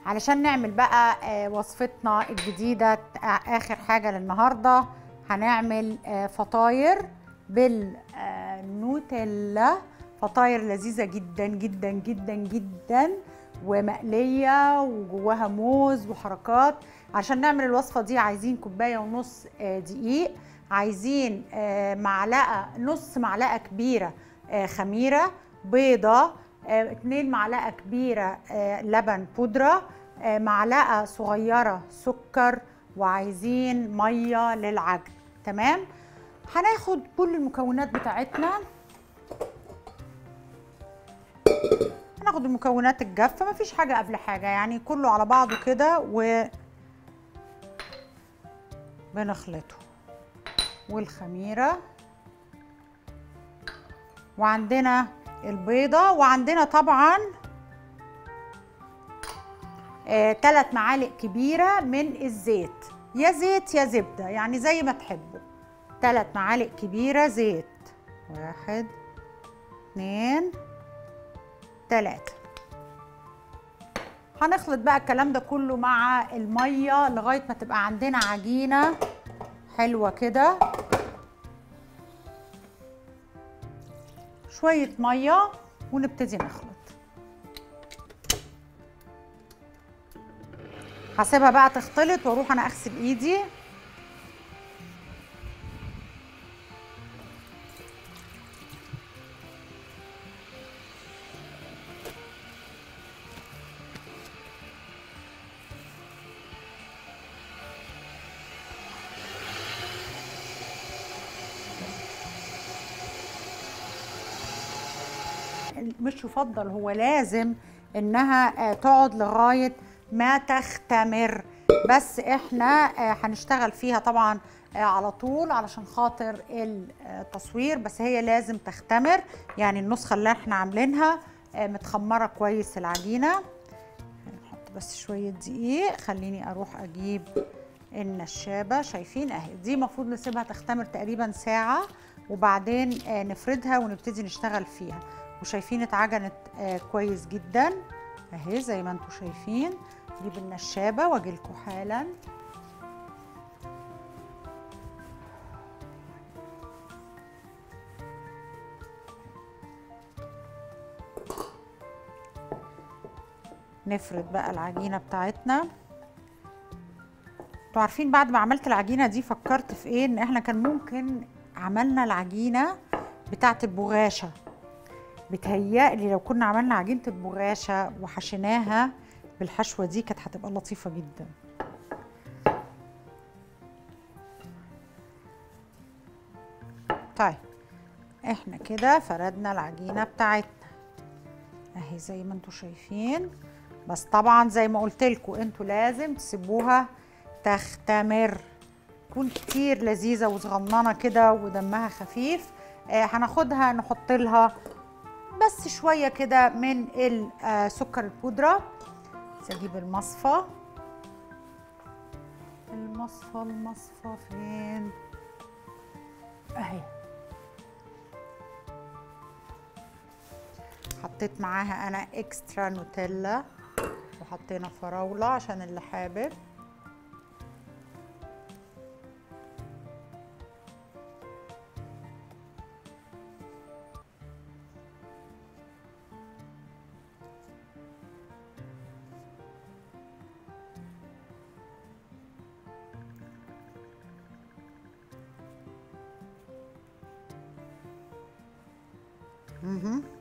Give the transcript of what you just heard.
علشان نعمل بقى آه، وصفتنا الجديدة آه، آخر حاجة للنهاردة هنعمل آه، فطاير بالنوتيلا فطاير لذيذة جدا جدا جدا جدا ومقلية وجواها موز وحركات عشان نعمل الوصفة دي عايزين كوباية ونص آه، دقيق عايزين آه، معلقة نص معلقة كبيرة آه، خميرة بيضة آه، اتنين معلقة كبيرة آه، لبن بودرة آه، معلقة صغيرة سكر وعايزين مية للعجن تمام هناخد كل المكونات بتاعتنا هناخد المكونات الجافة مفيش حاجة قبل حاجة يعني كله على بعضه كده و بنخلطه والخميرة وعندنا البيضة وعندنا طبعا آه، تلات معالق كبيرة من الزيت يا زيت يا زبدة يعني زي ما تحبوا تلات معالق كبيرة زيت واحد اتنين تلاتة هنخلط بقى الكلام ده كله مع المية لغاية ما تبقى عندنا عجينة حلوة كده شوية مية ونبتدي نخلط هسيبها بقى تختلط واروح انا اغسل ايدي مش يفضل هو لازم انها آه، تقعد لغايه ما تختمر بس احنا آه، هنشتغل فيها طبعا آه، على طول علشان خاطر التصوير بس هي لازم تختمر يعني النسخه اللي احنا عاملينها آه، متخمره كويس العجينه نحط بس شويه دقيق خليني اروح اجيب النشابه شايفين اهي دي المفروض نسيبها تختمر تقريبا ساعه وبعدين آه، نفردها ونبتدي نشتغل فيها وشايفين اتعجنت آه، كويس جدا اهي زي ما انتم شايفين اجيب النشابه واجي لكم حالا نفرد بقى العجينه بتاعتنا انتوا عارفين بعد ما عملت العجينه دي فكرت في ايه ان احنا كان ممكن عملنا العجينه بتاعه البغاشه بتهيألي لو كنا عملنا عجينه البغاشه وحشيناها بالحشوه دي كانت هتبقى لطيفه جدا طيب احنا كده فردنا العجينه بتاعتنا اهي زي ما انتوا شايفين بس طبعا زي ما قلت لكم انتوا لازم تسيبوها تختمر تكون كتير لذيذه وصغننه كده ودمها خفيف آه هناخدها نحط لها بس شويه كده من السكر البودره بس اجيب المصفى المصفى المصفى فين اهي حطيت معاها انا اكسترا نوتيلا وحطينا فراوله عشان اللي حابب مهم.